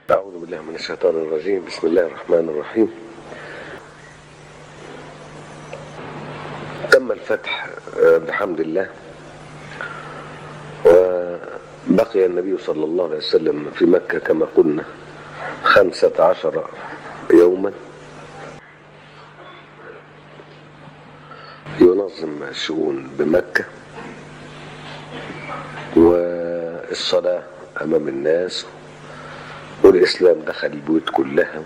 أعوذ بالله من الشيطان الرجيم بسم الله الرحمن الرحيم تم الفتح آه، بحمد الله وبقي النبي صلى الله عليه وسلم في مكة كما قلنا خمسة عشر يوما ينظم الشؤون بمكة والصلاة أمام الناس والإسلام دخل البيوت كلها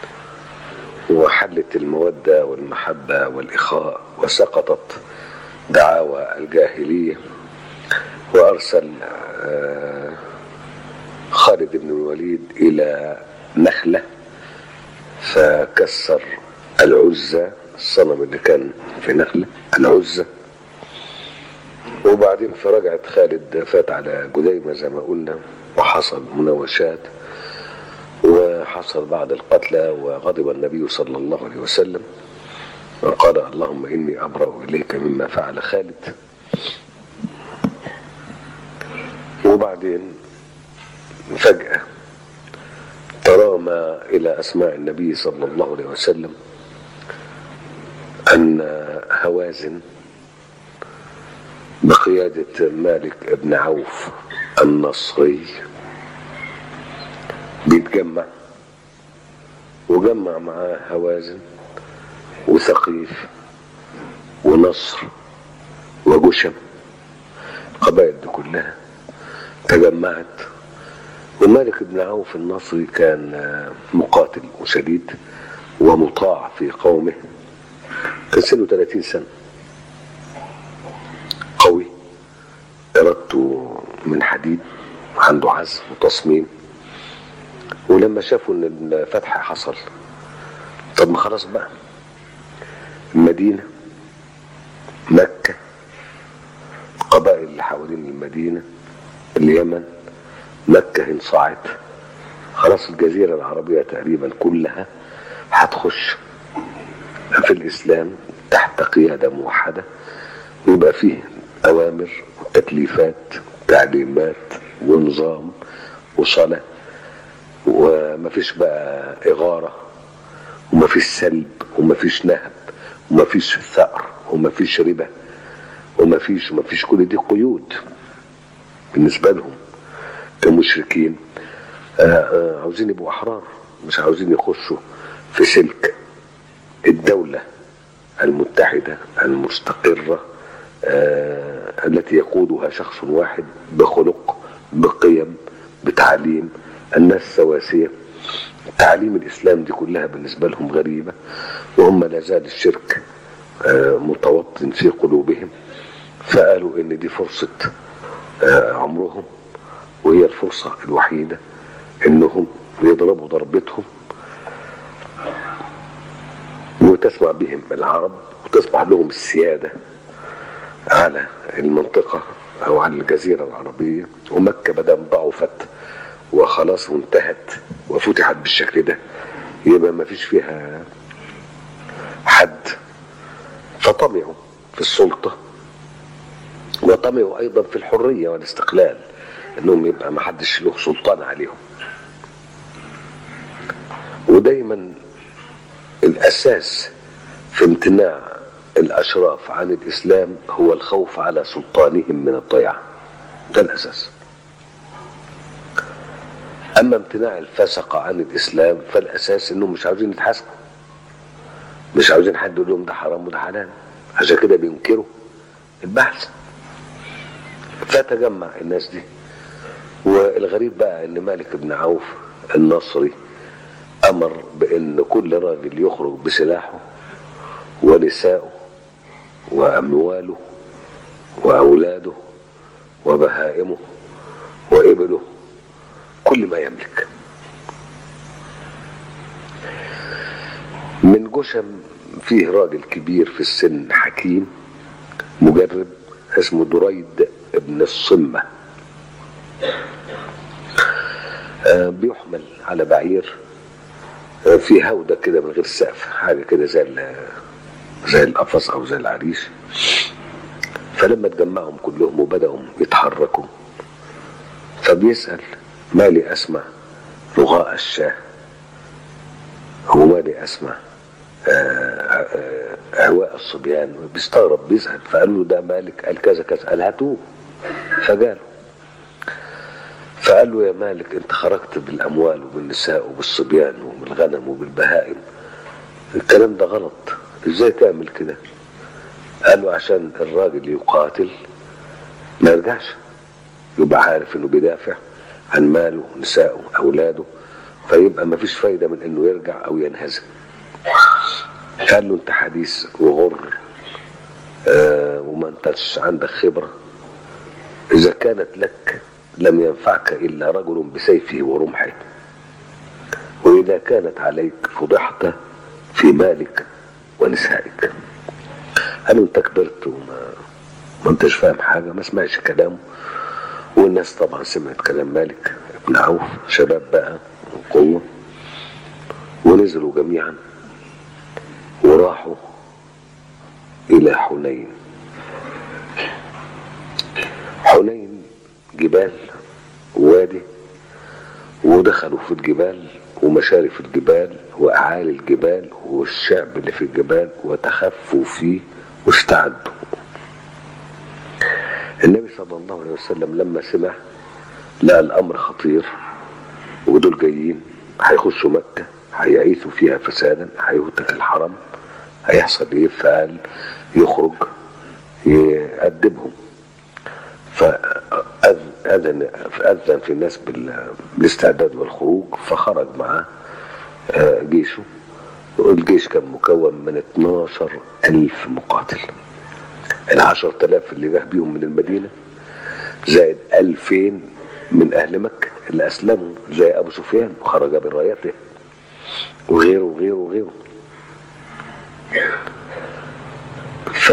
وحلت المودة والمحبة والإخاء وسقطت دعاوى الجاهلية وأرسل آه، خالد بن الوليد إلى نخلة فكسر العزة الصنم اللي كان في نخلة العزة وبعدين فرجعت خالد فات على جديمة زي ما قلنا وحصل مناوشات وحصل بعض القتلى وغضب النبي صلى الله عليه وسلم وقال اللهم إني أبرأ إليك مما فعل خالد وبعدين فجأة ترامى إلى أسماع النبي صلى الله عليه وسلم أن هوازن بقيادة مالك بن عوف النصري بيتجمع وجمع معاه هوازن وثقيف ونصر وجشم القبائل دي كلها تجمعت ومالك بن عوف النصري كان مقاتل وشديد ومطاع في قومه كان سنه 30 سنة قوي إرادته من حديد عنده عزم وتصميم ولما شافوا ان الفتح حصل طب ما خلاص بقى المدينة مكة القبائل اللي حوالين المدينة اليمن مكة انصاعت خلاص الجزيرة العربية تقريبا كلها هتخش في الإسلام تحت قيادة موحدة ويبقى فيه أوامر وتكليفات تعليمات ونظام وصلاة ومفيش بقى إغارة ومفيش سلب ومفيش نهب ومفيش ثأر ومفيش ربا ومفيش ومفيش كل دي قيود بالنسبة لهم كمشركين آه، آه، عاوزين يبقوا أحرار مش عاوزين يخشوا في سلك الدولة المتحدة المستقرة آه، التي يقودها شخص واحد بخلق بقيم بتعليم الناس سواسية تعليم الإسلام دي كلها بالنسبة لهم غريبة وهم لا زال الشرك آه، متوطن في قلوبهم فقالوا إن دي فرصة آه، عمرهم وهي الفرصة الوحيدة إنهم يضربوا ضربتهم وتسمع بهم العرب وتصبح لهم السيادة على المنطقة أو على الجزيرة العربية ومكة بدأ ضعفت وخلاص وانتهت وفتحت بالشكل ده يبقى ما فيش فيها حد فطمعوا في السلطة وطمعوا أيضا في الحرية والاستقلال انهم يبقى ما حدش له سلطان عليهم ودايما الاساس في امتناع الاشراف عن الاسلام هو الخوف على سلطانهم من الضياع ده الاساس اما امتناع الفسقة عن الاسلام فالاساس انهم مش عاوزين يتحاسبوا مش عاوزين حد يقول لهم ده حرام وده حلال عشان كده بينكروا البحث فتجمع الناس دي والغريب بقى ان مالك بن عوف النصري امر بان كل راجل يخرج بسلاحه ونساؤه وامواله واولاده وبهائمه وابله كل ما يملك من جشم فيه راجل كبير في السن حكيم مجرب اسمه دريد ابن الصمه آه، بيحمل على بعير آه، في هودة كده من غير سقف حاجة كده زي ال- زي القفص أو زي العريش فلما اتجمعهم كلهم وبدأوا يتحركوا فبيسأل ما لي أسمع لغاء الشاه هو مالي اسمع آه، آه، هواء الصبيان بيستغرب بيزعل فقال له ده مالك قال كذا كذا قال هاتوه فجاله فقال له يا مالك انت خرجت بالاموال وبالنساء وبالصبيان وبالغنم وبالبهائم الكلام ده غلط ازاي تعمل كده قال له عشان الراجل يقاتل ما يرجعش يبقى عارف انه بيدافع عن ماله نسائه اولاده فيبقى ما فيش فايده من انه يرجع او ينهزم قال له انت حديث وغر آه وما انتش عندك خبره اذا كانت لك لم ينفعك الا رجل بسيفه ورمحه واذا كانت عليك فضحت في مالك ونسائك قالوا انت كبرت وما ما انتش فاهم حاجه ما سمعش كلامه والناس طبعا سمعت كلام مالك ابن عوف شباب بقى وقوه ونزلوا جميعا وراحوا الى حنين حنين جبال وادي ودخلوا في الجبال ومشارف الجبال واعالي الجبال والشعب اللي في الجبال وتخفوا فيه واستعدوا النبي صلى الله عليه وسلم لما سمع لقى الامر خطير ودول جايين هيخشوا مكه هيعيثوا فيها فسادا هيهتك الحرم هيحصل ايه فقال يخرج يأدبهم فأذن فأذن في الناس بالاستعداد والخروج فخرج معاه جيشه والجيش كان مكون من 12 ألف مقاتل العشر تلاف اللي جه بيهم من المدينة زائد ألفين من أهل مكة اللي أسلموا زي أبو سفيان وخرج برايته وغيره وغيره وغيره ف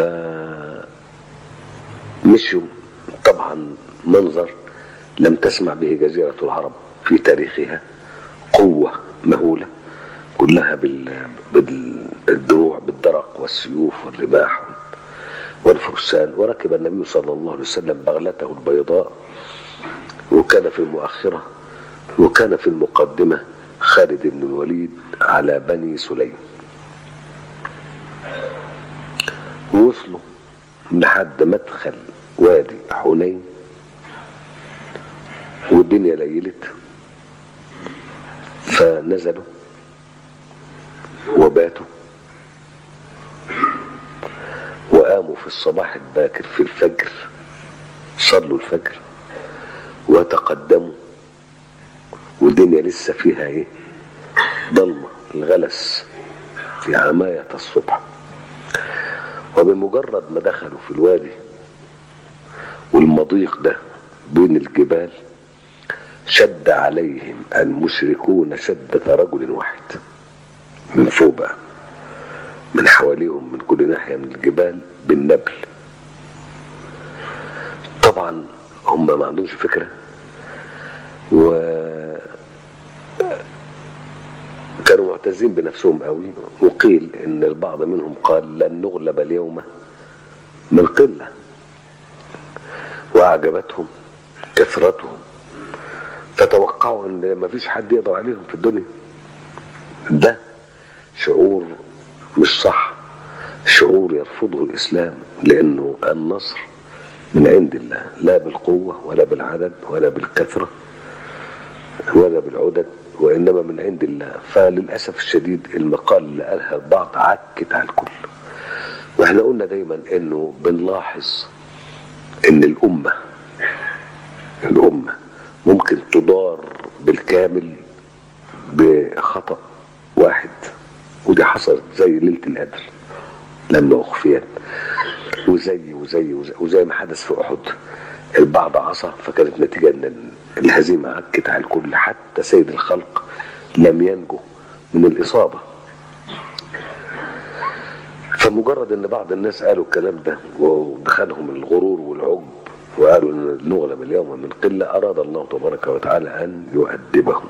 مشوا طبعا منظر لم تسمع به جزيرة العرب في تاريخها قوة مهولة كلها بال... بالدروع بالدرق والسيوف والرماح والفرسان وركب النبي صلى الله عليه وسلم بغلته البيضاء وكان في المؤخرة وكان في المقدمة خالد بن الوليد على بني سليم ووصلوا لحد مدخل وادي حنين والدنيا ليلت فنزلوا وباتوا وقاموا في الصباح الباكر في الفجر صلوا الفجر وتقدموا والدنيا لسه فيها ايه ضلمة الغلس في عماية الصبح وبمجرد ما دخلوا في الوادي والمضيق ده بين الجبال شد عليهم المشركون شدة رجل واحد من فوق بقى من حواليهم من كل ناحية من الجبال بالنبل طبعا هم ما عندهمش فكرة و كانوا معتزين بنفسهم قوي وقيل ان البعض منهم قال لن نغلب اليوم من قلة واعجبتهم كثرتهم فتوقعوا ان ما فيش حد يقدر عليهم في الدنيا ده شعور مش صح شعور يرفضه الاسلام لانه النصر من عند الله لا بالقوة ولا بالعدد ولا بالكثرة ولا بالعدد وإنما من عند الله فللأسف الشديد المقال اللي قالها البعض عكت على الكل واحنا قلنا دايما انه بنلاحظ ان الأمة الأمة ممكن تضار بالكامل بخطأ واحد ودي حصلت زي ليلة القدر لما أخفيت وزي وزي وزي, وزي ما حدث في أحد البعض عصى فكانت نتيجة ان الهزيمة عكت على الكل حتى سيد الخلق لم ينجو من الإصابة فمجرد ان بعض الناس قالوا الكلام ده ودخلهم الغرور والعجب وقالوا ان نغلب اليوم من قلة أراد الله تبارك وتعالى أن يؤدبهم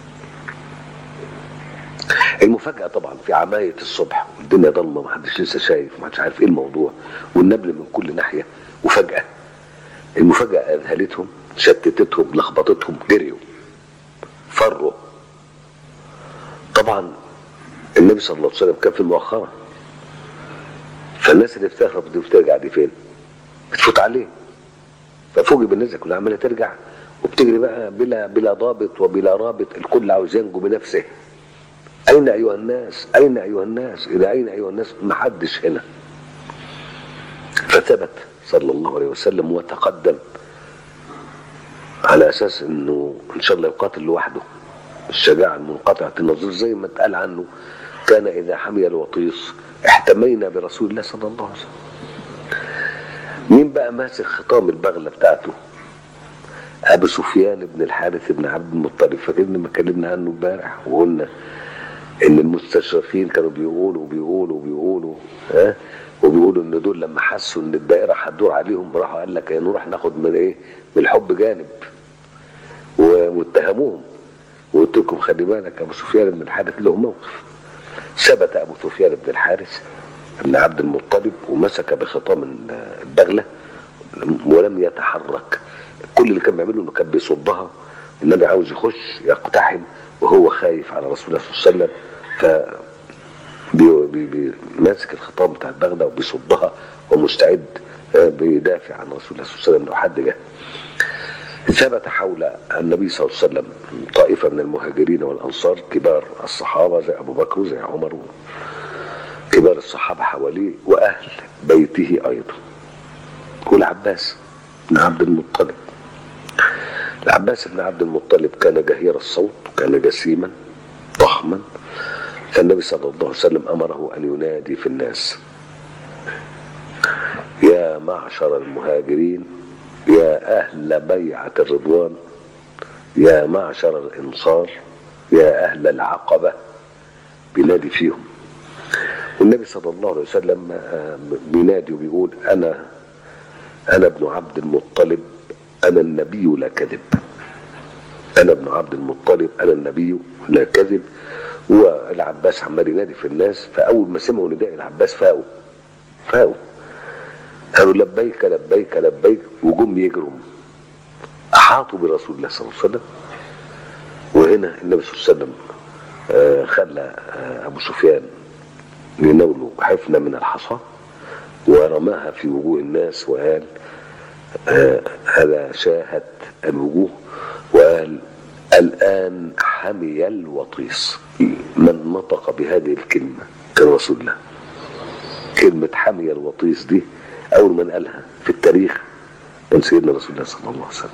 المفاجأة طبعا في عماية الصبح والدنيا ضلمة محدش لسه شايف محدش عارف ايه الموضوع والنبل من كل ناحية وفجأة المفاجأة أذهلتهم شتتتهم لخبطتهم جريوا فروا طبعا النبي صلى الله عليه وسلم كان في المؤخرة فالناس اللي بتهرب دي بترجع دي فين؟ بتفوت عليه ففوجئ بالناس دي كلها عماله ترجع وبتجري بقى بلا بلا ضابط وبلا رابط الكل عاوز ينجو بنفسه أين أيها الناس؟ أين أيها الناس؟ إلى أين أيها الناس؟ محدش هنا فثبت صلى الله عليه وسلم وتقدم على أساس أنه إن شاء الله يقاتل لوحده الشجاعة المنقطعة النظير زي ما اتقال عنه كان إذا حمي الوطيس احتمينا برسول الله صلى الله عليه وسلم مين بقى ماسك خطام البغلة بتاعته أبو سفيان بن الحارث بن عبد المطلب فاكرين ما اتكلمنا عنه امبارح وقلنا ان المستشرفين كانوا بيقولوا وبيقولوا وبيقولوا ها وبيقولوا ان دول لما حسوا ان الدائره هتدور عليهم راحوا قال لك نروح ناخد من ايه؟ من الحب جانب و- واتهموهم وقلت لكم خلي بالك ابو سفيان بن الحارث له موقف ثبت ابو سفيان بن الحارث بن عبد المطلب ومسك بخطام البغله ولم يتحرك كل اللي كان بيعمله انه كان بيصدها النبي عاوز يخش يقتحم وهو خايف على رسول الله صلى الله عليه وسلم ف بي- بي- بي- ماسك الخطام بتاع البغدة وبيصدها ومستعد آه، بيدافع عن رسول الله صلى الله عليه وسلم لو حد جه ثبت حول النبي صلى الله عليه وسلم طائفة من المهاجرين والأنصار كبار الصحابة زي أبو بكر وزي عمر كبار الصحابة حواليه وأهل بيته أيضا والعباس بن عبد المطلب العباس بن عبد المطلب كان جهير الصوت كان جسيما ضخما فالنبي صلى الله عليه وسلم امره ان ينادي في الناس يا معشر المهاجرين يا اهل بيعه الرضوان يا معشر الانصار يا اهل العقبه بينادي فيهم والنبي صلى الله عليه وسلم آه، بينادي وبيقول انا انا ابن عبد المطلب انا النبي لا كذب انا ابن عبد المطلب انا النبي لا كذب والعباس عمال ينادي في الناس فاول ما سمعوا نداء العباس فاقوا فاقوا قالوا لبيك لبيك لبيك وجم يجروا احاطوا برسول الله صلى الله عليه وسلم وهنا النبي صلى الله عليه وسلم آه، خلى آه، ابو سفيان يناوله حفنه من الحصى ورماها في وجوه الناس وقال آه، هذا شاهد الوجوه وقال الآن حمي الوطيس من نطق بهذه الكلمة كان رسول الله كلمة حمي الوطيس دي أول من قالها في التاريخ كان سيدنا رسول الله صلى الله عليه وسلم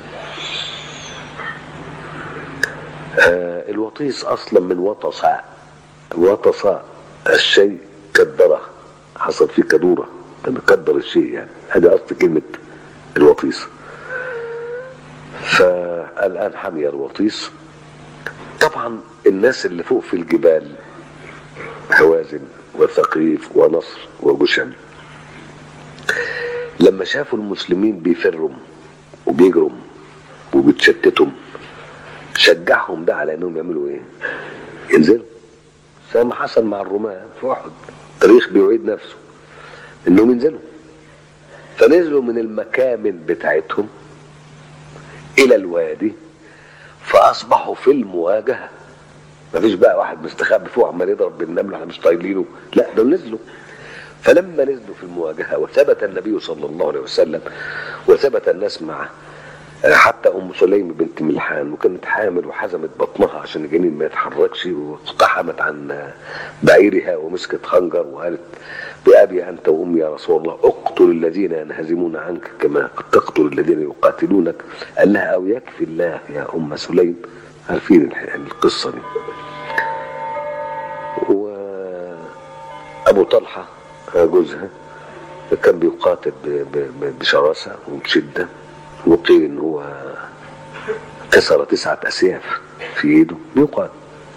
آه الوطيس أصلا من وطس وطس الشيء كدره حصل فيه كدورة لما كدر الشيء يعني هذا أصل كلمة الوطيس فالآن حمي الوطيس طبعا الناس اللي فوق في الجبال هوازن وثقيف ونصر وجشن لما شافوا المسلمين بيفروا وبيجروا وبيتشتتوا شجعهم ده على انهم يعملوا ايه؟ ينزلوا زي ما حصل مع الرومان في احد التاريخ بيعيد نفسه انهم ينزلوا فنزلوا من المكامن بتاعتهم الى الوادي فاصبحوا في المواجهه مفيش بقى واحد مستخبي فوق عمال يضرب بالنمل احنا مش طايلينه لا دول نزلوا فلما نزلوا في المواجهه وثبت النبي صلى الله عليه وسلم وثبت الناس معه حتى ام سليم بنت ملحان وكانت حامل وحزمت بطنها عشان الجنين ما يتحركش واقتحمت عن بعيرها ومسكت خنجر وقالت بأبي أنت وأمي يا رسول الله اقتل الذين ينهزمون عنك كما تقتل الذين يقاتلونك قال لها أو يكفي الله يا أم سليم عارفين الح- القصة دي وأبو طلحة جوزها كان بيقاتل ب- ب- ب- بشراسة وبشدة وقيل إن هو كسر تسعة أسياف في إيده بيقاتل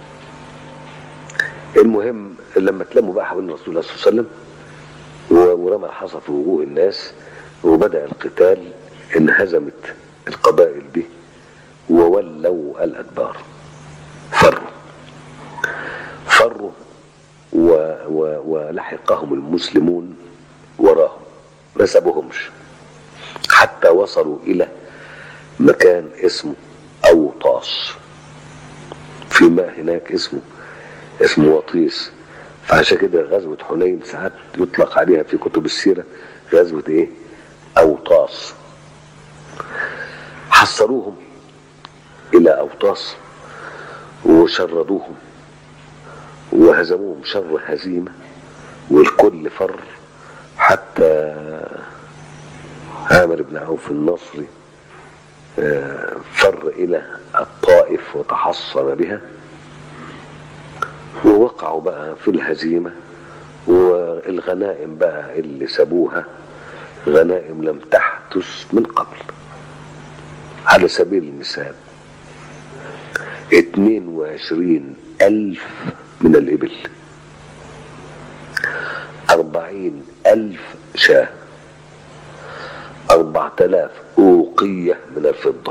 المهم لما تلموا بقى حوالين رسول الله صلى الله عليه وسلم و- ورمى الحصى في وجوه الناس وبدأ القتال انهزمت القبائل دي وولوا الأدبار فروا فروا و و ولحقهم المسلمون وراهم ما سابوهمش حتى وصلوا إلى مكان اسمه أوطاس في ماء هناك اسمه اسمه وطيس فعشان كده غزوة حنين ساعات يطلق عليها في كتب السيرة غزوة ايه أوطاس حصروهم إلى أوطاس وشردوهم وهزموهم شر هزيمة والكل فر حتى عامر بن عوف النصري آه، فر إلى الطائف وتحصن بها ووقعوا بقى في الهزيمة والغنائم بقى اللي سابوها غنائم لم تحدث من قبل على سبيل المثال اتنين وعشرين ألف من الإبل أربعين ألف شاه أربعة آلاف أوقية من الفضة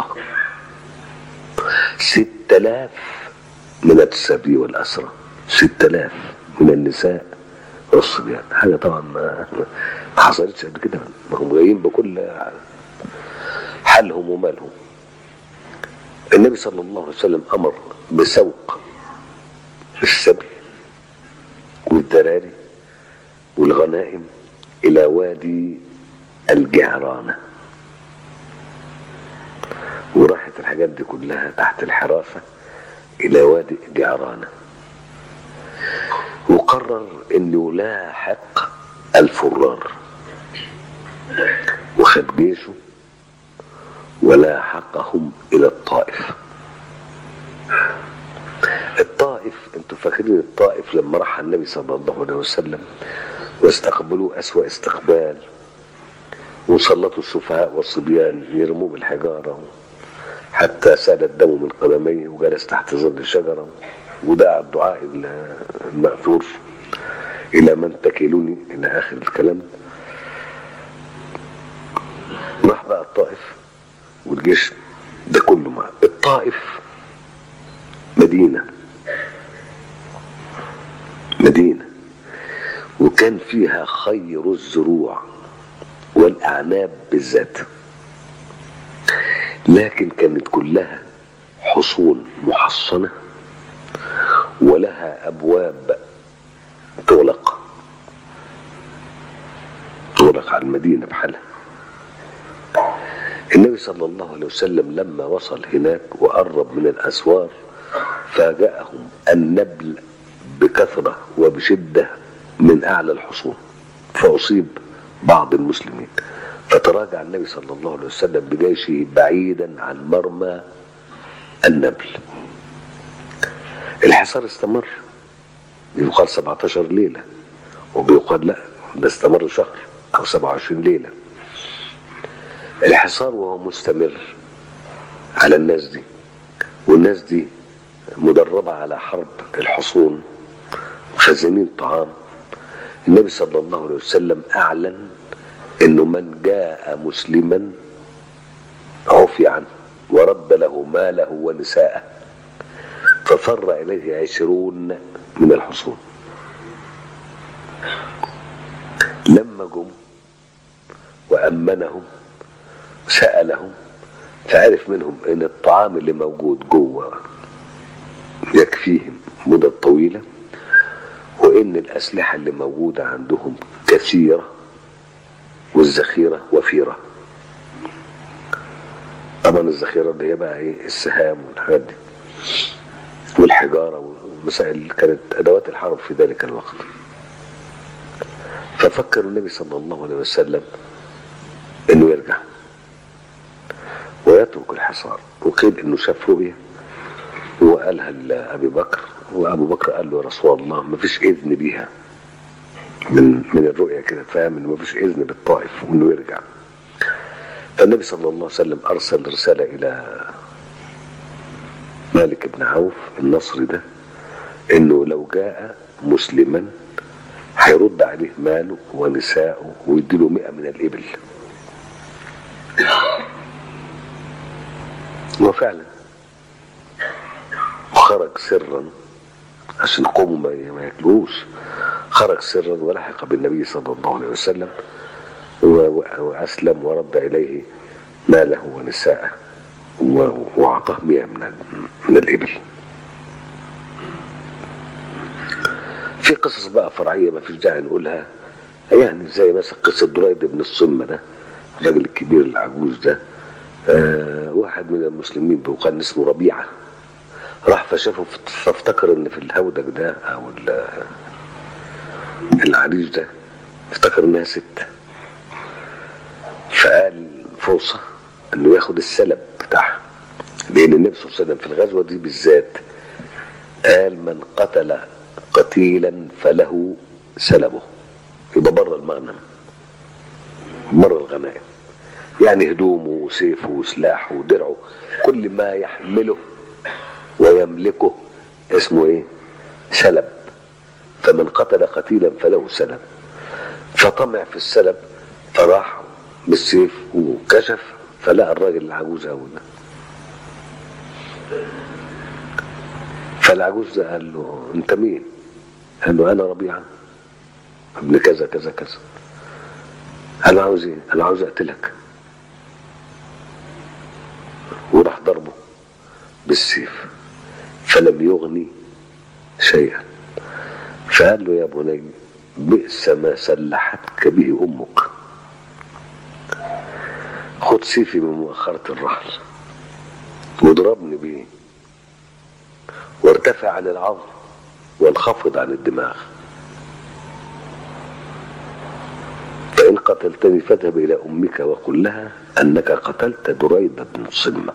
ستة آلاف من السبي والأسرة ستة آلاف من النساء والصبيان حاجة طبعا ما ما حصلتش قبل كده ما هم جايين بكل حالهم ومالهم النبي صلى الله عليه وسلم أمر بسوق السبي والذراري والغنائم إلى وادي الجعرانة وراحت الحاجات دي كلها تحت الحراسة إلى وادي جعرانة وقرر أنه يلاحق الفرار وخد جيشه ولاحقهم إلى الطائف الطائف انتوا فاكرين الطائف لما راح النبي صلى الله عليه وسلم واستقبلوه أسوأ استقبال وسلطوا السفهاء والصبيان يرموه بالحجارة حتى سال الدم من قدميه وجلس تحت ظل الشجرة ودعا الدعاء المأثور إلى من تكلني إلى آخر الكلام راح بقى الطائف والجيش ده كله معه الطائف مدينة مدينة وكان فيها خير الزروع والأعناب بالذات لكن كانت كلها حصون محصنة ولها أبواب تغلق تغلق على المدينة بحالها النبي صلى الله عليه وسلم لما وصل هناك وقرب من الأسوار فاجأهم النبل بكثرة وبشدة من أعلى الحصون فأصيب بعض المسلمين فتراجع النبي صلى الله عليه وسلم بجيشه بعيدا عن مرمى النبل الحصار استمر بيقال 17 ليلة وبيقال لا ده استمر شهر أو 27 ليلة الحصار وهو مستمر على الناس دي والناس دي مدربة على حرب الحصون مخزنين طعام النبي صلى الله عليه وسلم أعلن انه من جاء مسلما عفي عنه ورد له ماله ونساءه ففر اليه عشرون من الحصون لما جم وامنهم سالهم فعرف منهم ان الطعام اللي موجود جوه يكفيهم مدة طويلة وان الاسلحة اللي موجودة عندهم كثيرة والذخيرة وفيرة طبعا الذخيرة اللي هي بقى ايه السهام والحاجات دي والحجارة والمسائل كانت أدوات الحرب في ذلك الوقت ففكر النبي صلى الله عليه وسلم انه يرجع ويترك الحصار وقيل انه شاف رؤيا وقالها لابي بكر وابو بكر قال له يا رسول الله ما فيش اذن بيها من من الرؤيا كده فاهم انه ما فيش اذن بالطائف وانه يرجع فالنبي صلى الله عليه وسلم ارسل رساله الى مالك بن عوف النصري ده انه لو جاء مسلما هيرد عليه ماله ونساءه ويديله مئة من الإبل وفعلا خرج سرا عشان قوموا ما ما ياكلوش خرج سرا ولحق بالنبي صلى الله عليه وسلم و- وأسلم ورد إليه ماله ونساءه و- وأعطاه مئة من ال- من الإبل في قصص بقى فرعيه ما فيش داعي نقولها يعني زي مثلا قصه دريد بن الصمه ده الراجل الكبير العجوز ده آه واحد من المسلمين وكان اسمه ربيعه راح فشافه فافتكر ان في الهودج ده او العريس ده افتكر انها ست فقال فرصه انه ياخد السلب بتاعها لان النبي صلى الله عليه وسلم في الغزوه دي بالذات قال من قتل قتيلا فله سلبه يبقى بره المغنم بره الغنائم يعني هدومه وسيفه وسلاحه ودرعه كل ما يحمله ويملكه اسمه ايه سلب فمن قتل قتيلا فله سلب فطمع في السلب فراح بالسيف وكشف فلقى الراجل العجوز أول فالعجوز ده قال له انت مين قال له انا ربيعه ابن كذا كذا كذا قال له عاوز ايه انا عاوز اقتلك وراح ضربه بالسيف فلم يغني شيئا فقال له يا بني بئس ما سلحتك به امك خد سيفي من مؤخرة الرحل واضربني بيه وارتفع عن العظم وانخفض عن الدماغ فإن قتلتني فاذهب إلى أمك وقل لها أنك قتلت دريد بن صمة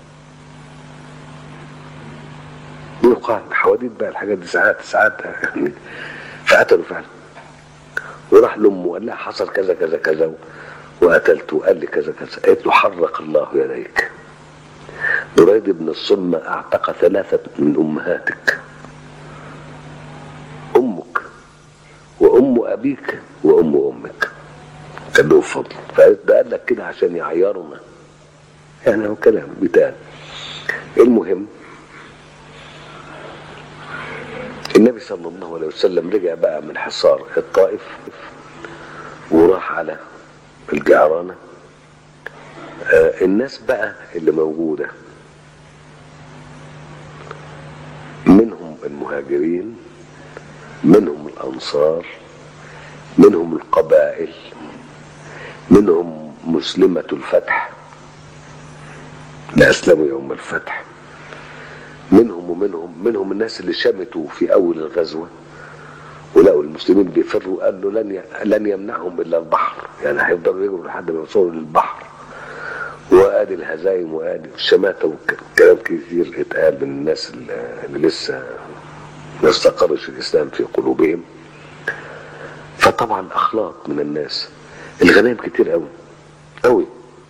يقال حواديت بقى الحاجات دي ساعات ساعات يعني فقتلوا فعلا وراح لأمه وقال لها حصل كذا كذا كذا وقتلته وقال لي كذا كذا قالت له حرق الله يديك دريد بن الصمة اعتق ثلاثة من أمهاتك أمك وأم أبيك وأم أمك كان له فضل فده قال لك كده عشان يعيرنا يعني هو كلام بيتقال المهم النبي صلى الله عليه وسلم رجع بقى من حصار الطائف وراح على الجعرانة آه الناس بقى اللي موجودة منهم المهاجرين منهم الأنصار منهم القبائل منهم مسلمة الفتح لا أسلموا يوم الفتح منهم ومنهم منهم الناس اللي شمتوا في أول الغزوة ولقوا المسلمين بيفروا قال له لن ي... لن يمنعهم الا البحر يعني هيفضلوا يجروا لحد ما يوصلوا للبحر وادي الهزايم وادي الشماتة وكلام كتير اتقال من الناس اللي لسه ما استقرش الاسلام في قلوبهم فطبعا اخلاق من الناس الغنائم كتير قوي قوي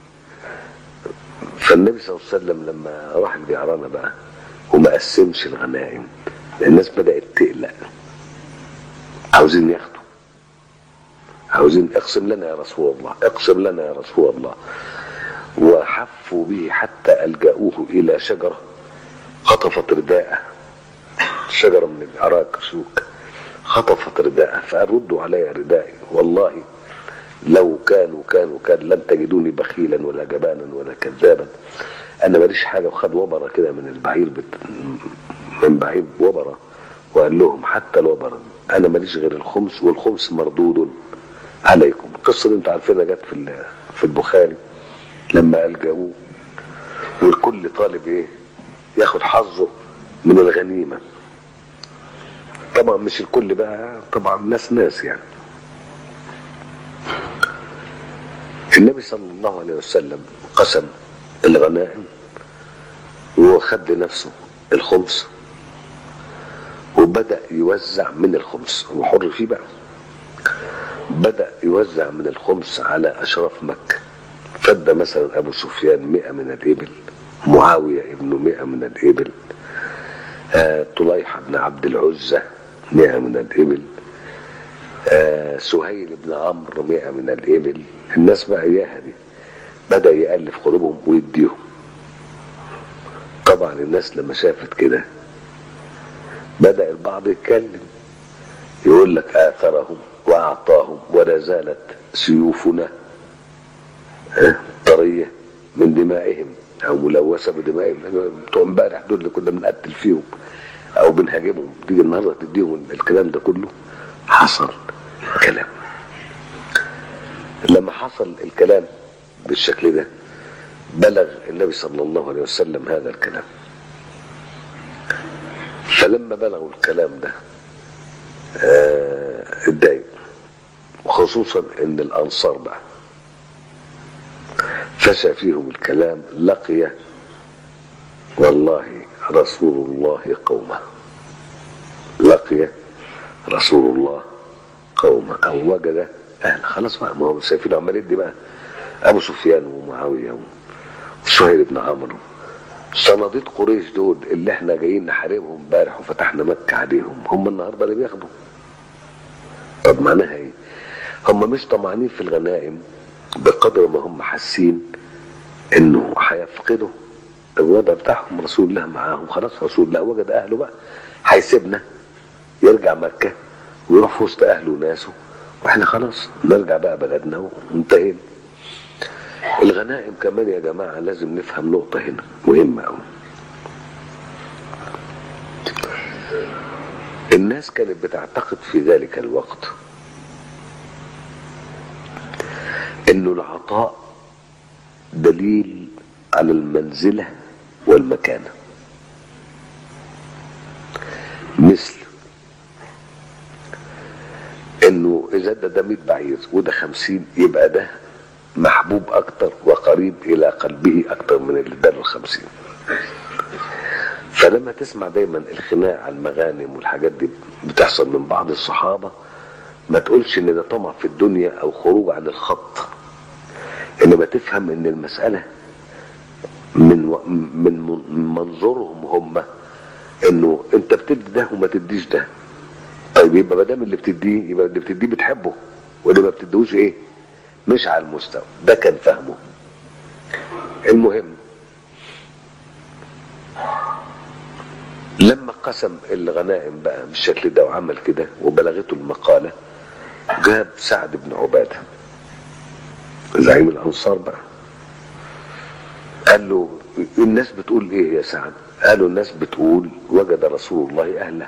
فالنبي صلى الله عليه وسلم لما راح الجعرانة بقى وما قسمش الغنائم الناس بدأت تقلق عاوزين ياخدوا عاوزين اقسم لنا يا رسول الله اقسم لنا يا رسول الله وحفوا به حتى ألجأوه إلى شجرة خطفت رداءه شجرة من العراق سوق خطفت رداءه فقال ردوا علي ردائي والله لو كانوا كانوا كان لن تجدوني بخيلا ولا جبانا ولا كذابا انا ماليش حاجه وخد وبره كده من البعير بت... من بعير وبره وقال لهم حتى الوبره انا ماليش غير الخمس والخمس مردود عليكم القصه دي انتوا عارفينها جت في في البخاري لما قال جاوه والكل طالب ايه ياخد حظه من الغنيمه طبعا مش الكل بقى طبعا ناس ناس يعني النبي صلى الله عليه وسلم قسم الغنائم وخد لنفسه الخمس وبدأ يوزع من الخمس هو حر فيه بقى بدأ يوزع من الخمس على أشراف مكة فد مثلا أبو سفيان مئة من الإبل معاوية ابن مئة من الإبل آه طليحة بن عبد العزة مئة من الإبل آه سهيل بن عمرو مئة من الإبل الناس بقى إياها دي بدأ يألف قلوبهم ويديهم طبعا الناس لما شافت كده بدأ البعض يتكلم يقول لك آثرهم وأعطاهم ولا زالت سيوفنا طرية من دمائهم أو ملوثة بدمائهم بتوع امبارح دول اللي كنا بنقتل فيهم او بنهاجمهم تيجي النهارده تديهم الكلام ده كله حصل كلام لما حصل الكلام بالشكل ده بلغ النبي صلى الله عليه وسلم هذا الكلام فلما بلغوا الكلام ده آه، اتضايقوا وخصوصا ان الانصار بقى فشى فيهم الكلام لقي والله رسول الله قومه لقي رسول الله قومه او وجد اهل خلاص بقى ما هو شايفين عمال يدي بقى ابو سفيان ومعاويه وسهيل بن عمرو صناديد قريش دول اللي احنا جايين نحاربهم امبارح وفتحنا مكه عليهم هم النهارده اللي بياخدوا طب معناها ايه؟ هم مش طمعانين في الغنائم بقدر ما هم حاسين انه هيفقدوا الوضع بتاعهم رسول الله معاهم خلاص رسول الله وجد اهله بقى هيسيبنا يرجع مكه ويروح في وسط اهله وناسه واحنا خلاص نرجع بقى بلدنا وانتهينا الغنائم كمان يا جماعه لازم نفهم نقطه هنا مهمه قوي الناس كانت بتعتقد في ذلك الوقت انه العطاء دليل على المنزله والمكانه مثل انه اذا ده ده 100 بعير وده 50 يبقى ده محبوب اكتر وقريب الى قلبه اكتر من اللي اداله ال 50 فلما تسمع دايما الخناق على المغانم والحاجات دي بتحصل من بعض الصحابه ما تقولش ان ده طمع في الدنيا او خروج عن الخط انما تفهم ان المساله من و... من منظورهم هم انه انت بتدي ده وما تديش ده طيب يبقى ما دام اللي بتديه يبقى اللي بتديه بتحبه واللي ما بتديهوش ايه مش على المستوى ده كان فهمه المهم لما قسم الغنائم بقى بالشكل ده وعمل كده وبلغته المقالة جاب سعد بن عبادة زعيم الأنصار بقى قال له الناس بتقول ايه يا سعد قالوا الناس بتقول وجد رسول الله أهله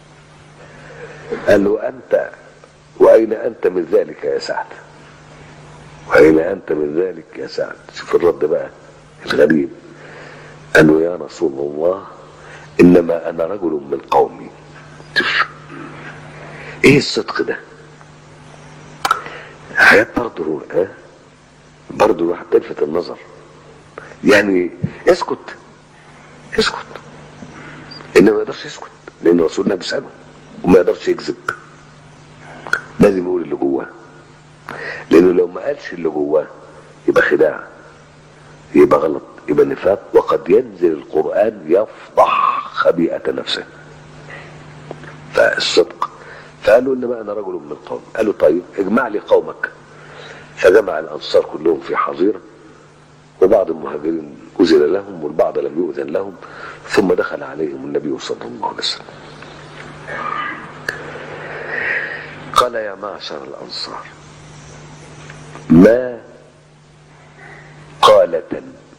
قال له أنت وأين أنت من ذلك يا سعد وأين أنت من ذلك يا سعد شوف الرد بقى الغريب قال له يا رسول الله إنما أنا رجل من قومي شوف إيه الصدق ده حياة برضه ها برضه الواحد تلفت النظر يعني اسكت اسكت انما ما يقدرش يسكت لان رسولنا بيساله وما يقدرش يكذب لازم يقول اللي جواه لانه لو ما قالش اللي جواه يبقى خداع يبقى غلط يبقى نفاق وقد ينزل القران يفضح خبيئه نفسه فالصدق فقالوا انما انا رجل من القوم قالوا طيب اجمع لي قومك فجمع الانصار كلهم في حظيره وبعض المهاجرين أذن لهم والبعض لم يؤذن لهم ثم دخل عليهم النبي صلى الله عليه وسلم قال يا معشر الأنصار ما قالة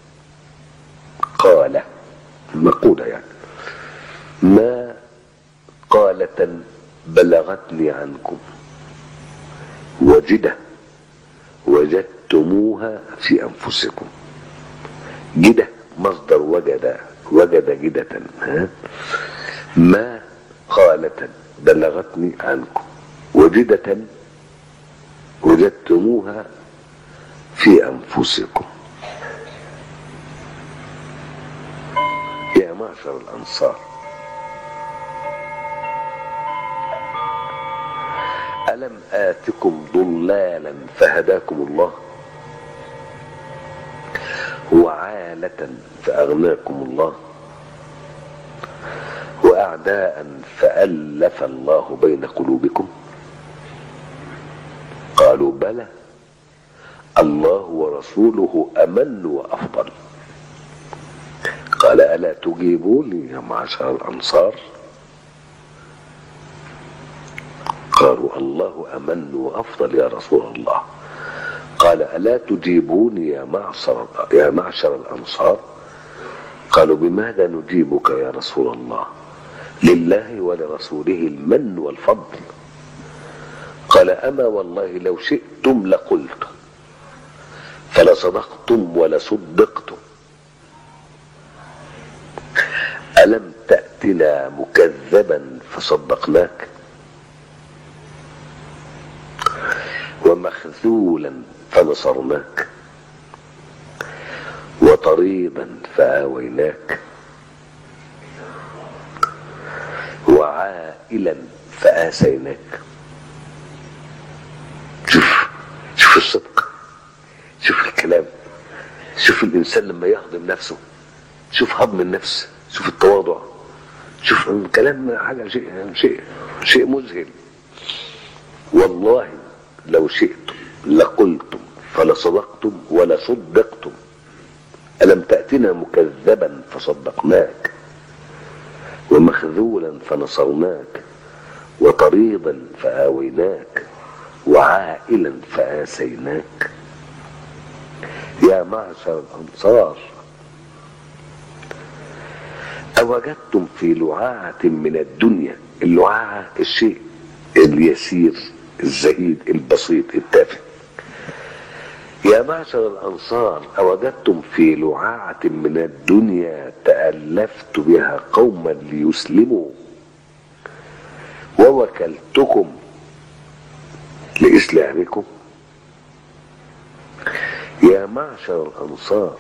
قال مقولة يعني ما قالة بلغتني عنكم وجدة وجدتموها في أنفسكم جدة مصدر وجد وجد جدة ها ما قالة بلغتني عنكم وجدة وجدتموها في أنفسكم يا معشر الأنصار ألم آتكم ضلالا فهداكم الله وعالة فأغناكم الله وأعداء فألف الله بين قلوبكم قالوا بلى الله ورسوله أمن وأفضل قال ألا تجيبوني يا معشر الأنصار قالوا الله أمن وأفضل يا رسول الله قال ألا تجيبوني يا معشر يا معشر الأنصار قالوا بماذا نجيبك يا رسول الله لله ولرسوله المن والفضل قال أما والله لو شئتم لقلتم فلصدقتم ولصدقتم ألم تأتنا مكذبا فصدقناك ومخذولا فنصرناك وطريدا فآويناك وعائلا فآسيناك شوف شوف الصدق شوف الكلام شوف الإنسان لما يهضم نفسه شوف هضم النفس شوف التواضع شوف الكلام حاجة شيء شيء شيء مذهل والله لو شئتم لقلتم فلصدقتم ولصدقتم ألم تأتنا مكذبا فصدقناك ومخذولا فنصرناك وطريدا فآويناك وعائلا فآسيناك يا معشر الأنصار أوجدتم في لعاعة من الدنيا اللعاعة الشيء اليسير الزهيد البسيط التافه يا معشر الأنصار أوجدتم في لعاعة من الدنيا تألفت بها قوما ليسلموا ووكلتكم لإسلامكم يا معشر الأنصار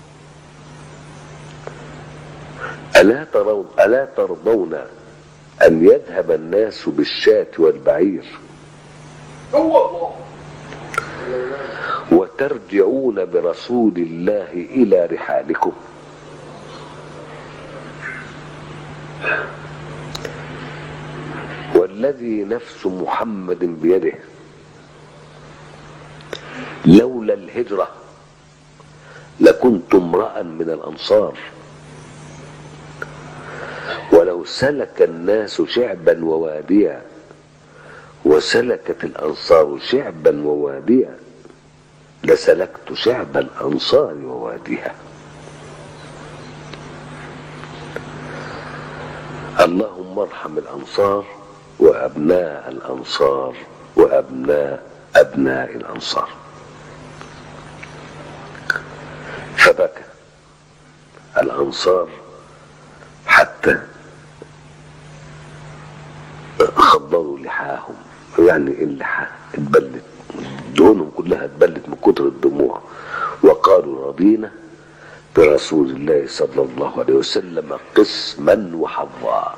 ألا ترون ألا ترضون أن يذهب الناس بالشاة والبعير هو الله وترجعون برسول الله إلى رحالكم والذي نفس محمد بيده لولا الهجرة لكنت امرأ من الأنصار ولو سلك الناس شعبا وواديا وسلكت الأنصار شعبا وواديا لسلكت شعب الأنصار وواديها اللهم ارحم الأنصار وأبناء الأنصار وأبناء أبناء الأنصار فبكى الأنصار حتى خضروا لحاهم يعني اللحى اتبلت دهونهم كلها اتبلت من كتر الدموع وقالوا رضينا برسول الله صلى الله عليه وسلم قسما وحظا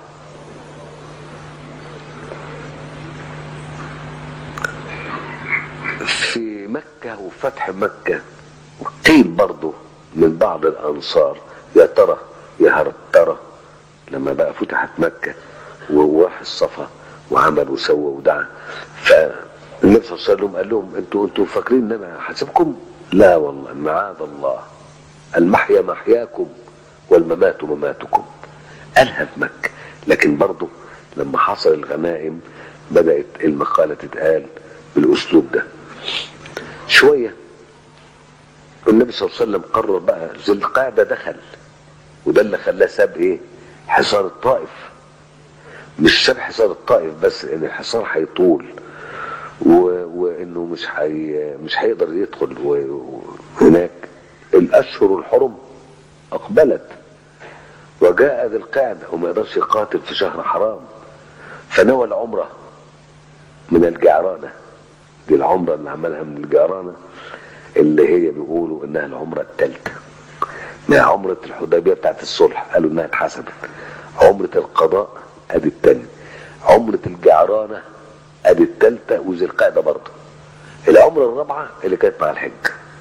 في مكة وفتح مكة قيل برضه من بعض الأنصار يا ترى يا هل ترى لما بقى فتحت مكة وراح الصفا وعمل وسوى ودعا فالنبي صلى الله عليه وسلم قال لهم انتوا انتوا فاكرين ان انا حاسبكم؟ لا والله معاذ الله المحيا محياكم والممات مماتكم قالها في مكة لكن برضه لما حصل الغنائم بدأت المقالة تتقال بالأسلوب ده شوية النبي صلى الله عليه وسلم قرر بقى ذي القعدة دخل وده اللي خلاه ساب ايه حصار الطائف مش ساب حصار الطائف بس ان الحصار هيطول و... وانه مش حي... مش هيقدر يدخل و... هناك الاشهر الحرم اقبلت وجاء ذي القعدة وما يقدرش يقاتل في شهر حرام فنوى العمرة من الجعرانة دي العمرة اللي عملها من الجعرانة اللي هي بيقولوا انها العمرة الثالثة ما عمرة الحديبية بتاعت الصلح قالوا انها اتحسبت عمرة القضاء ادي الثانية عمرة الجعرانة ادي الثالثة وذي القعدة برضه العمرة الرابعة اللي كانت مع الحج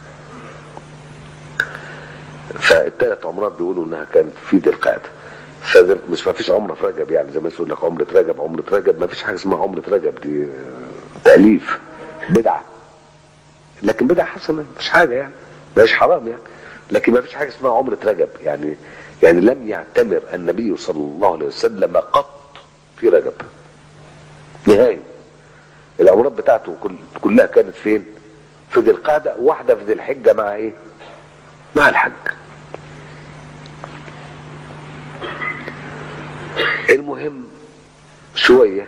فالثلاث عمرات بيقولوا انها كانت في ذي القعده فده مش ما فيش عمره في رجب يعني زي ما يقول لك عمره رجب عمره رجب ما فيش حاجه اسمها عمره رجب دي تاليف بدعه لكن بدعه حسنه مش حاجه يعني مش حرام يعني لكن ما فيش حاجه اسمها عمره رجب يعني يعني لم يعتمر النبي صلى الله عليه وسلم قط في رجب نهائي العمرات بتاعته كل كلها كانت فين؟ في ذي القعده واحده في ذي الحجه مع ايه؟ مع الحج المهم شوية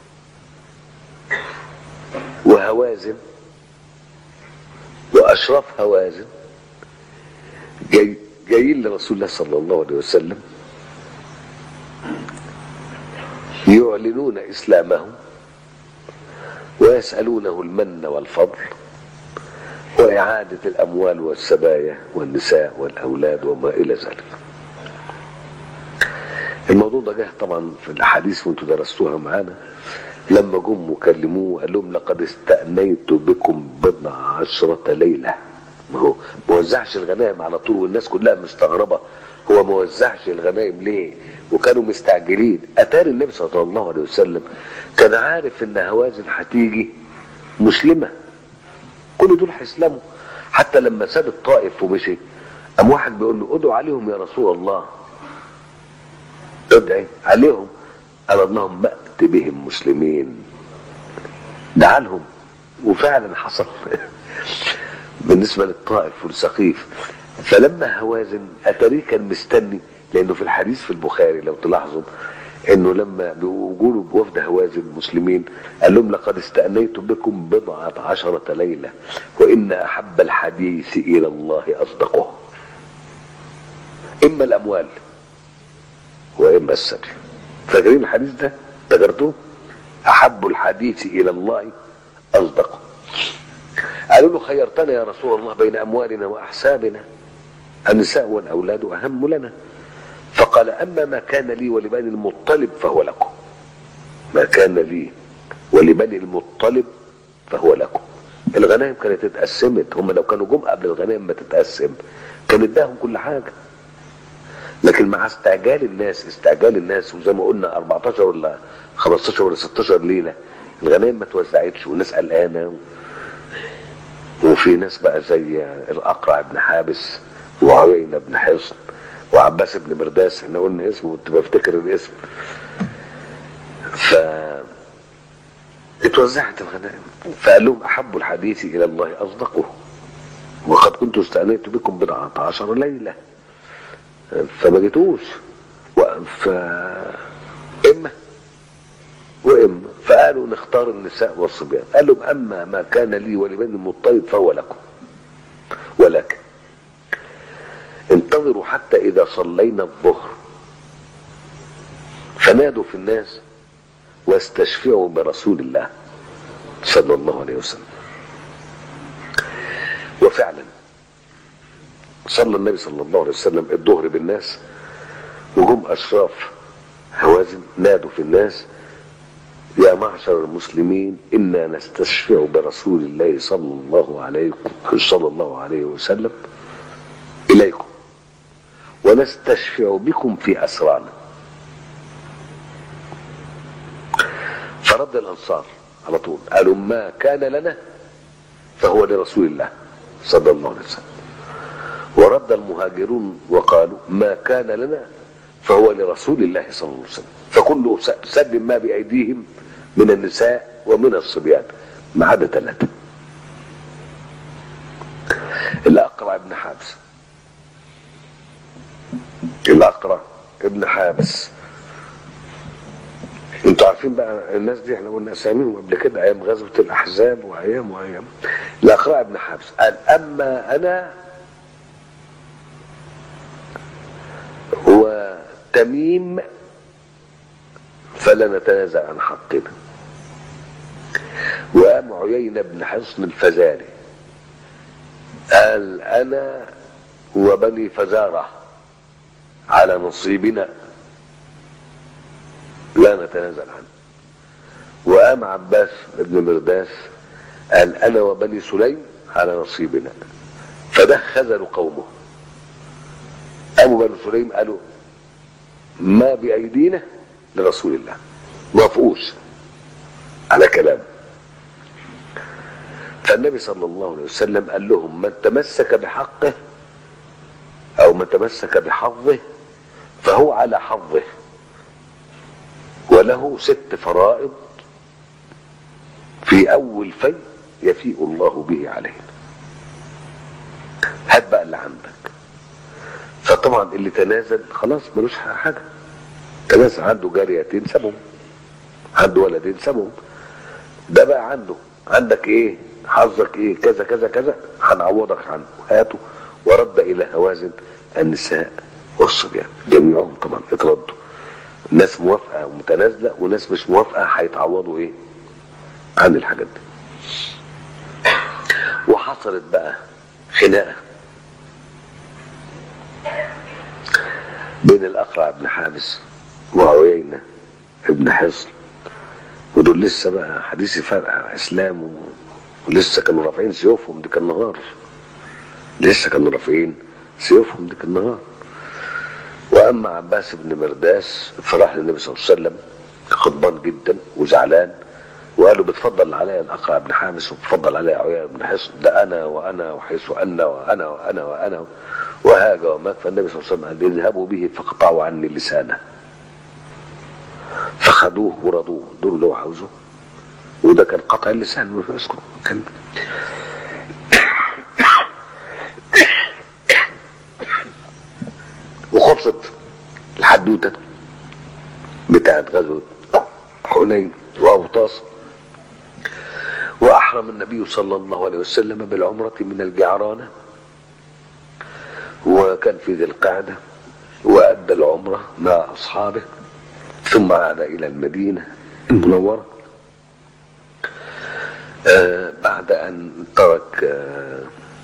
وهوازن وأشراف هوازن جاي جايين لرسول الله صلى الله عليه وسلم يعلنون إسلامهم ويسألونه المن والفضل وإعادة الأموال والسبايا والنساء والأولاد وما إلى ذلك الموضوع ده جه طبعا في الأحاديث وانتوا درستوها معانا لما جم وكلموه قال لهم لقد استأنيت بكم بضع عشرة ليلة ما هو ما وزعش الغنائم على طول والناس كلها مستغربة هو ما وزعش الغنائم ليه وكانوا مستعجلين أتاري النبي صلى الله عليه وسلم كان عارف إن هوازن هتيجي مسلمة كل دول هيسلموا حتى لما ساب الطائف ومشي قام واحد بيقول له ادعوا عليهم يا رسول الله ادعي عليهم قال اللهم ائت بهم مسلمين دعا لهم وفعلا حصل بالنسبه للطائف والسقيف فلما هوازن اتاريه كان مستني لانه في الحديث في البخاري لو تلاحظوا انه لما بيقولوا بوفد هوازن المسلمين قال لهم لقد استأنيت بكم بضعة عشرة ليلة وإن أحب الحديث إلى الله أصدقه إما الأموال وإما السبي فاكرين الحديث ده ذكرتوه أحب الحديث إلى الله أصدقه قالوا له خيرتنا يا رسول الله بين أموالنا وأحسابنا النساء والأولاد أهم لنا فقال أما ما كان لي ولبني المطلب فهو لكم ما كان لي ولبني المطلب فهو لكم الغنائم كانت اتقسمت هم لو كانوا جم قبل الغنائم ما تتقسم كان اداهم كل حاجه لكن مع استعجال الناس استعجال الناس وزي ما قلنا 14 ولا 15 ولا 16 ليله الغنائم ما توزعتش والناس قلقانه وفي ناس بقى زي الاقرع بن حابس وعيينة بن حصن وعباس بن مرداس احنا قلنا اسمه كنت بفتكر الاسم ف اتوزعت الغنائم فقال لهم احب الحديث الى الله اصدقه وقد كنت استأنيت بكم بضعة عشر ليلة فما جيتوش ف اما واما فقالوا نختار النساء والصبيان قال لهم اما ما كان لي ولبني المطلب فهو لكم ولكن انتظروا حتى اذا صلينا الظهر فنادوا في الناس واستشفعوا برسول الله صلى الله عليه وسلم وفعلا صلى النبي صلى الله عليه وسلم الظهر بالناس وجم اشراف هوازن نادوا في الناس يا معشر المسلمين انا نستشفع برسول الله صلى الله عليه صلى الله عليه وسلم اليكم ونستشفع بكم في اسرانا فرد الانصار على طول قالوا ما كان لنا فهو لرسول الله صلى الله عليه وسلم ورد المهاجرون وقالوا ما كان لنا فهو لرسول الله صلى الله عليه وسلم فكله سلم ما بايديهم من النساء ومن الصبيان ما عدا ثلاثه الاقرع ابن حابس الاقرع ابن حابس انتوا عارفين بقى الناس دي احنا قلنا اساميهم قبل كده ايام غزوه الاحزاب وايام وايام الاقرع ابن حابس قال اما انا وتميم فلا نتنازع عن حقنا وقام عيينة بن حصن الفزاري قال انا وبني فزارة على نصيبنا لا نتنازل عنه وقام عباس بن مرداس قال انا وبني سليم على نصيبنا فده خذلوا قومه قاموا بني سليم قالوا ما بايدينا لرسول الله ما وافقوش على كلامه فالنبي صلى الله عليه وسلم قال لهم من تمسك بحقه او من تمسك بحظه فهو على حظه وله ست فرائض في اول في يفيء الله به علينا هات بقى اللي عندك فطبعا اللي تنازل خلاص ملوش حاجه ده ناس عنده جاريتين سابهم عنده ولدين سابهم ده بقى عنده عندك ايه حظك ايه كذا كذا كذا هنعوضك عنه هاته ورد الى هوازن النساء والصبيان جميعهم طبعا اتردوا ناس موافقه ومتنازله وناس مش موافقه هيتعوضوا ايه عن الحاجات دي وحصلت بقى خناقه بين الاقرع بن حابس وعيينه ابن حصن ودول لسه بقى حديث فرق اسلام و... ولسه كانوا رافعين سيوفهم دي كان نهار لسه كانوا رافعين سيوفهم دي كان نهار واما عباس بن مرداس فراح للنبي صلى الله عليه وسلم غضبان جدا وزعلان وقال له بتفضل عليا الاقرع بن حامس وبتفضل عليا عيينه بن حصن ده انا وانا وحيث انا وانا وانا وانا وهاج ومات فالنبي صلى الله عليه وسلم قال اذهبوا به فاقطعوا عني لسانه فخدوه ورضوه دول اللي هو عاوزه وده كان قطع اللسان اسكت كان وخلصت الحدوته بتاعت غزوه حنين واوطاس واحرم النبي صلى الله عليه وسلم بالعمره من الجعرانه وكان في ذي القعده وادى العمره مع اصحابه ثم عاد الى المدينه المنوره آه بعد ان ترك آه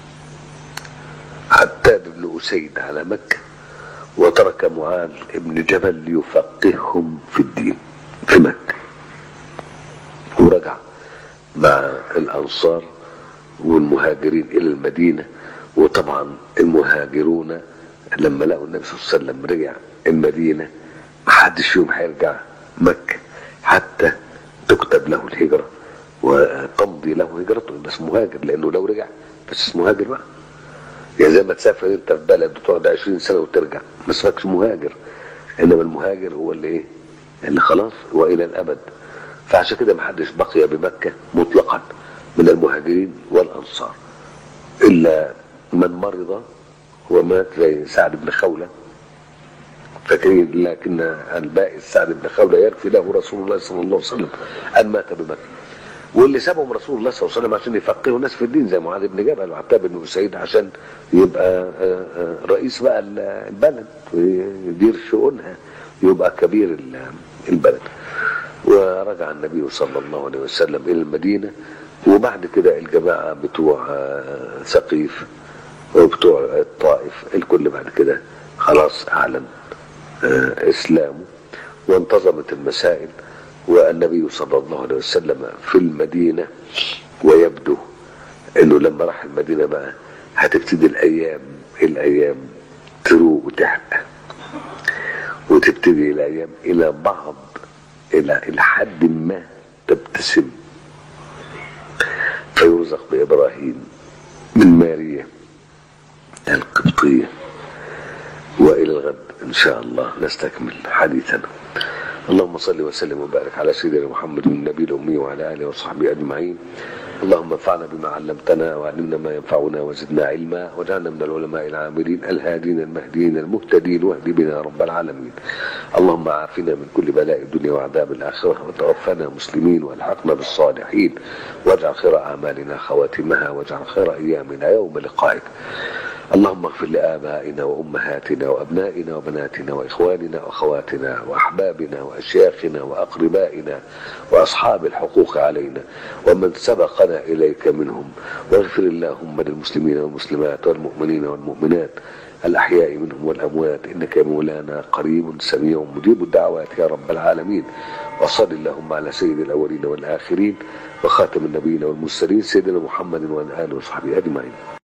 عتاب بن اسيد على مكه وترك معاذ بن جبل ليفقههم في الدين في مكه ورجع مع الانصار والمهاجرين الى المدينه وطبعا المهاجرون لما لقوا النبي صلى الله عليه وسلم رجع المدينه محدش فيهم هيرجع مكه حتى تكتب له الهجره وتمضي له هجرته بس مهاجر لانه لو رجع بس اسمه مهاجر بقى يعني زي ما تسافر انت في بلد وتقعد 20 سنه وترجع ما اسمكش مهاجر انما المهاجر هو اللي ايه؟ اللي خلاص والى الابد فعشان كده ما حدش بقي بمكه مطلقا من المهاجرين والانصار الا من مرض ومات زي سعد بن خوله فاكرين لكن الباقي سعد بن خوله يكفي له رسول الله صلى الله عليه وسلم ان مات بمكه واللي سابهم رسول الله صلى الله عليه وسلم عشان يفقهوا الناس في الدين زي معاذ بن جبل وعتاب بن سعيد عشان يبقى رئيس بقى البلد ويدير شؤونها يبقى كبير البلد ورجع النبي صلى الله عليه وسلم الى المدينه وبعد كده الجماعه بتوع ثقيف وبتوع الطائف الكل بعد كده خلاص اعلن اسلامه وانتظمت المسائل والنبي صلى الله عليه وسلم في المدينة ويبدو انه لما راح المدينة بقى هتبتدي الايام الايام تروق وتحرق وتبتدي الايام الى بعض الى الى حد ما تبتسم فيرزق بابراهيم من ماريا القبطية والى الغد ان شاء الله نستكمل حديثنا اللهم صل وسلم وبارك على سيدنا محمد النبي الأمي وعلى آله وصحبه أجمعين اللهم انفعنا بما علمتنا وعلمنا ما ينفعنا وزدنا علما واجعلنا من العلماء العاملين الهادين المهديين المهتدين واهد بنا يا رب العالمين اللهم عافنا من كل بلاء الدنيا وعذاب الآخرة وتوفنا مسلمين والحقنا بالصالحين واجعل خير أعمالنا خواتمها واجعل خير أيامنا يوم لقائك اللهم اغفر لآبائنا وأمهاتنا وأبنائنا وبناتنا وإخواننا وأخواتنا وأحبابنا وأشياخنا وأقربائنا وأصحاب الحقوق علينا ومن سبقنا إليك منهم واغفر اللهم للمسلمين والمسلمات والمؤمنين والمؤمنات الأحياء منهم والأموات إنك يا مولانا قريب سميع مجيب الدعوات يا رب العالمين وصل اللهم على سيد الأولين والآخرين وخاتم النبيين والمرسلين سيدنا محمد وعلى آله وصحبه أجمعين